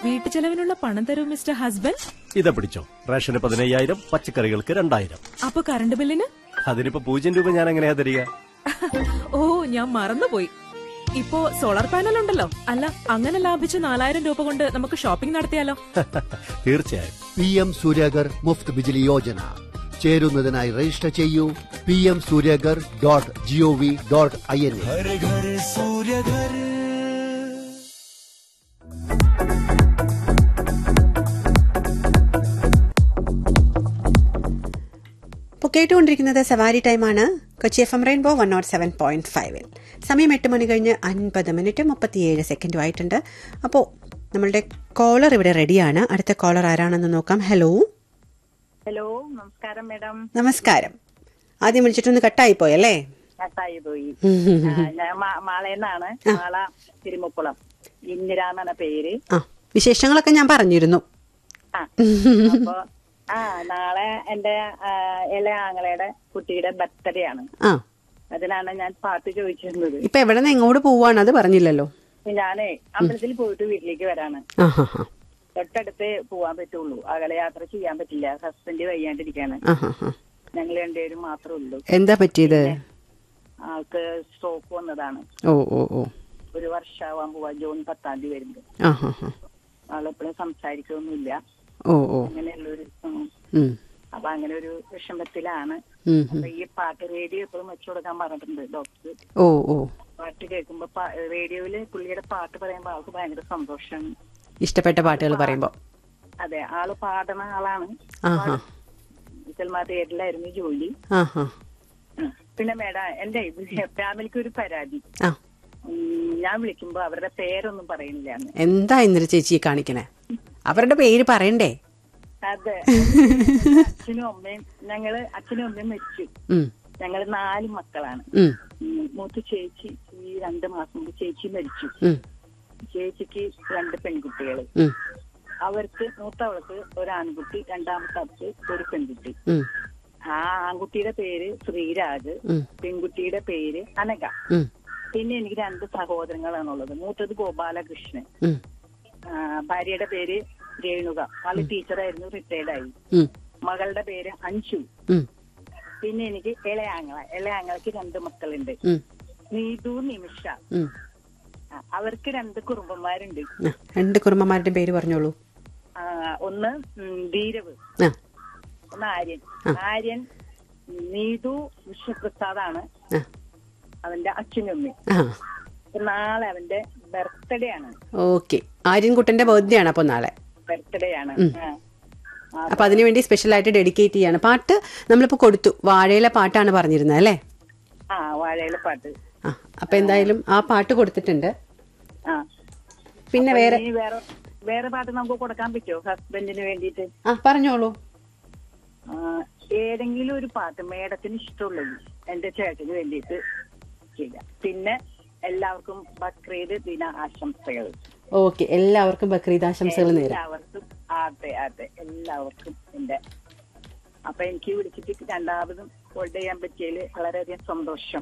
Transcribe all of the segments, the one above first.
വീട്ടു ചെലവിനുള്ള പണം തരൂ മിസ്റ്റർ ഹസ്ബൻഡ് ഇതാ പിടിച്ചോ റേഷന് പതിനയ്യായിരം പച്ചക്കറികൾക്ക് രണ്ടായിരം അപ്പൊ കറണ്ട് ബില്ലിന് അതിനിപ്പോ പൂജ്യം രൂപ ഞാൻ എങ്ങനെയാ തരിക ഓ ഞാൻ മറന്നുപോയി ഇപ്പോ സോളാർ പാനൽ ഉണ്ടല്ലോ അല്ല അങ്ങനെ ലാഭിച്ച നാലായിരം രൂപ കൊണ്ട് നമുക്ക് ഷോപ്പിംഗ് നടത്തിയാലോ തീർച്ചയായും പി എം സൂര്യഗർ മുഫ്ത് ബിജിലി യോജന ചേരുന്നതിനായി രജിസ്റ്റർ ചെയ്യൂ P M Suryaghar dot G O V dot I N ഇപ്പോൾ കേട്ടുകൊണ്ടിരിക്കുന്നത് സവാരി ടൈമാണ് Kochi F M rainbow one nought seven point ഫൈവിൽ സമയം എട്ട് മണി കഴിഞ്ഞ് അൻപത് മിനിറ്റ് മുപ്പത്തിയേഴ് സെക്കൻഡും ആയിട്ടുണ്ട് അപ്പോൾ നമ്മളുടെ കോളർ ഇവിടെ റെഡിയാണ് അടുത്ത കോളർ ആരാണെന്ന് നോക്കാം ഹലോ ഹലോ നമസ്കാരം മാഡം നമസ്കാരം ആദ്യം വിളിച്ചിട്ടൊന്ന് കട്ടായി പോയല്ലേ കട്ടായി പോയി ആ, ഞാൻ മാ- മാളേന്നാണ് മാള തിരുമുക്കുളം ഇന്ദിര എന്നാണ് പേര് ആ വിശേഷങ്ങളൊക്കെ ഞാൻ പറഞ്ഞിരുന്നു ആ അപ്പൊ ആ നാളെ എന്റെ ആ, ഇളയ ആങ്ങളയുടെ കുട്ടിയുടെ ബർത്ത്ഡേ ആണ് ആ അതിനാണ് ഞാൻ പാട്ട് ചോദിച്ചിരുന്നത് ഇപ്പൊ എവിടെ നിന്ന് എങ്ങോട്ട് പോവാണ് അത് പറഞ്ഞില്ലല്ലോ ഞാനേ അമ്പലത്തിൽ പോയിട്ട് വീട്ടിലേക്ക് വരാണ് ആ ഹാ ഹാ തൊട്ടടുത്ത് പോവാൻ പറ്റുള്ളൂ അകലെ യാത്ര ചെയ്യാൻ പറ്റില്ല ഹസ്ബൻഡ് വയ്യാണ്ടിരിക്കാണ് ആ ഹാ ഹാ ഞങ്ങൾ രണ്ടുപേരും മാത്രമേ ഉള്ളൂ എന്താ പറ്റിയത് ആൾക്ക് സ്ട്രോക്ക് വന്നതാണ് ഓ ഓ ഓ ഒരു വർഷമാവാൻ പോവാ ജൂൺ പത്താം തീയതി വരുമ്പോ ആ ഹാ ഹാ ആളെപ്പോഴും സംസാരിക്കൊന്നുമില്ല ഓ ഓ അങ്ങനെയുള്ളൊരു ഉം. ഉം. അപ്പൊ അങ്ങനെ ഒരു വിഷമത്തിലാണ് ഉം, ഉം. അപ്പൊ ഈ പാട്ട് റേഡിയോ എപ്പോഴും വെച്ചു കൊടുക്കാൻ പറഞ്ഞിട്ടുണ്ട് ഡോക്ടർ ഓ ഓ പാട്ട് കേൾക്കുമ്പോ പ- റേഡിയോയില് പുള്ളിയുടെ പാട്ട് പറയുമ്പോ ആൾക്ക് ഭയങ്കര സന്തോഷമാണ് ഇഷ്ടപ്പെട്ട പാട്ടുകൾ പറയുമ്പോ അതെ ആള് പാടുന്ന ആളാണ് ആഹാ സിനിമ തിയേറ്ററിലായിരുന്നു ജോലി ആഹാ ഉം. പിന്നെ മേഡം എന്റെ ഫാമിലിക്ക് ഒരു പരാതി ആ ഉം, ഞാൻ വിളിക്കുമ്പോ അവരുടെ പേരൊന്നും പറയുന്നില്ല എന്ന്. എന്താ ഇന്നലെ ചേച്ചി കാണിക്കണേ അവരുടെ പേര് പറയണ്ടേ അതെ അച്ഛനും അമ്മയും ഞങ്ങള് അച്ഛനും അമ്മയും മരിച്ചു ഉം, ഞങ്ങള് നാല് മക്കളാണ് ഉം, ഉം, മൂത്ത ചേച്ചി ഈ രണ്ട് മാസം മുമ്പ് ചേച്ചി മരിച്ചു ഉം, ചേച്ചിക്ക് രണ്ട് പെൺകുട്ടികൾ ഉം, അവർക്ക് മൂത്തവൾക്ക് ഒരു ആൺകുട്ടി രണ്ടാമത്തെ അവൾക്ക് ഒരു പെൺകുട്ടി ഉം, ആ ആൺകുട്ടിയുടെ പേര് ശ്രീരാജ് ഉം, പെൺകുട്ടിയുടെ പേര് അനഘ ഉം, പിന്നെ എനിക്ക് രണ്ട് സഹോദരങ്ങളാണുള്ളത് മൂത്തത് ഗോപാലകൃഷ്ണൻ ഉം, ആ, ഭാര്യയുടെ പേര് രേണുക ആള് ടീച്ചറായിരുന്നു റിട്ടയർഡ് ആയി ഉം, മകളുടെ പേര് അഞ്ചു ഉം, പിന്നെ എനിക്ക് ഇളയാങ്ങള ഇളയാങ്ങളക്ക് രണ്ട് മക്കളുണ്ട് ഉം, നീതു നിമിഷ ഉം. ആ, അവർക്ക് രണ്ട് കുറുമ്പന്മാരുണ്ട് ആ, രണ്ട് കുറുമ്പന്മാരുടെ പേര് പറഞ്ഞോളൂ ആ, ഒന്ന് ഉം, ധീരവ് ആ ഒന്ന് ആര്യൻ ആ. ആര്യൻ നീതു വിശ്വപ്രസാദാണ് ആ അവന്റെ അച്ഛനും അമ്മയും ആ അപ്പൊ നാളെ അവന്റെ ബർത്ത്ഡേ ആണ് ഓക്കെ ആര്യൻകുട്ടന്റെ ബർത്ത്ഡേ ആണ് അപ്പൊ നാളെ ബർത്ത്ഡേ ആണ് ഉം. ആ. ആ, അപ്പൊ അതിനുവേണ്ടി സ്പെഷ്യൽ ആയിട്ട് ഡെഡിക്കേറ്റ് ചെയ്യാണ് പാട്ട് നമ്മളിപ്പോ കൊടുത്തു വാഴയിലെ പാട്ടാണ് പറഞ്ഞിരുന്നത് അല്ലേ ആ വാഴയിലെ പാട്ട് ആ അപ്പൊ എന്തായാലും ആ പാട്ട് കൊടുത്തിട്ടുണ്ട് ആ പിന്നെ അപ്പൊ വേറെ ഇനി വേറെ വേറെ പാട്ട് നമുക്ക് കൊടുക്കാൻ പറ്റുമോ ഹസ്ബൻഡിന് വേണ്ടിയിട്ട് ആ പറഞ്ഞോളൂ ആ, ഏതെങ്കിലും ഒരു പാട്ട് മേഡത്തിന് ഇഷ്ടമുള്ളത് എന്റെ ചേട്ടന് വേണ്ടിയിട്ട് ചെയ്യാം പിന്നെ എല്ലാവർക്കും ബക്രീദ് ദിന ആശംസകൾ ഓക്കെ എല്ലാവർക്കും ബക്രീദ് ആശംസകൾ നേരാം എല്ലാവർക്കും അതെ അതെ എല്ലാവർക്കും എന്റെ അപ്പൊ എനിക്ക് വിളിച്ചിട്ട് രണ്ടാമതും ഹോൾഡ് ചെയ്യാൻ പറ്റിയതിൽ വളരെയധികം സന്തോഷം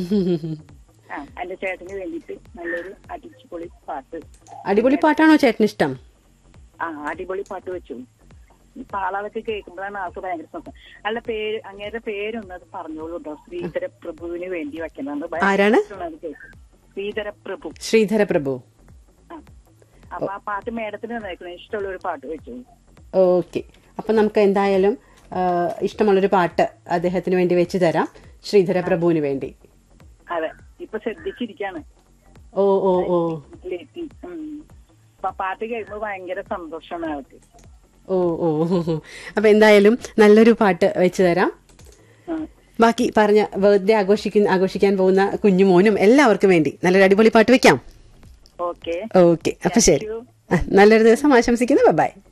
ആ എന്റെ ചേട്ടന് വേണ്ടിയിട്ട് നല്ലൊരു അടിച്ചുപൊളി പാട്ട് അടിപൊളി പാട്ടാണോ ചേട്ടന് ഇഷ്ടം ആ അടിപൊളി പാട്ട് വെച്ചു ഇപ്പൊ ആളൊക്കെ കേൾക്കുമ്പോഴാണ് ആൾക്ക് ഭയങ്കര സന്തോഷം അല്ല പേര് അങ്ങേരുടെ പേരൊന്നും അത് പറഞ്ഞോളൂ കേട്ടോ ശ്രീധര പ്രഭുവിന് വേണ്ടി വെക്കുന്നത് ഭയങ്കര ആരാണ്? ഇഷ്ടമാണ് അത് കേൾക്കാൻ. ശ്രീധര പ്രഭു ശ്രീധര പ്രഭു ആ അപ്പൊ ആ പാട്ട് മേഡത്തിന് നയിക്കണം ഇഷ്ടമുള്ള ഒരു പാട്ട് വെച്ചു ഓക്കെ അപ്പൊ നമുക്ക് എന്തായാലും ആ, ഇഷ്ടമുള്ളൊരു പാട്ട് അദ്ദേഹത്തിന് വേണ്ടി വെച്ച് തരാം ശ്രീധര പ്രഭുവിന് വേണ്ടി അതെ ഇപ്പൊ ശ്രദ്ധിച്ചിരിക്കാണ് ഓ ഓ ഓ വീട്ടിലെത്തി ഉം. അപ്പൊ ആ പാട്ട് കേൾക്കുമ്പോ ഭയങ്കര സന്തോഷമാണ് ആൾക്ക് ഓ ഓ അപ്പൊ എന്തായാലും നല്ലൊരു പാട്ട് വെച്ച് തരാം ഉം. ബാക്കി പറഞ്ഞ ബർത്ത്ഡേ ആഘോഷിക്കുന്ന ആഘോഷിക്കാൻ പോകുന്ന കുഞ്ഞുമോനും എല്ലാവർക്കും വേണ്ടി നല്ലൊരു അടിപൊളി പാട്ട് വെക്കാം ഓക്കെ ഓക്കെ അപ്പൊ ശരി you. ആ, നല്ലൊരു ദിവസം ആശംസിക്കുന്നു ബൈ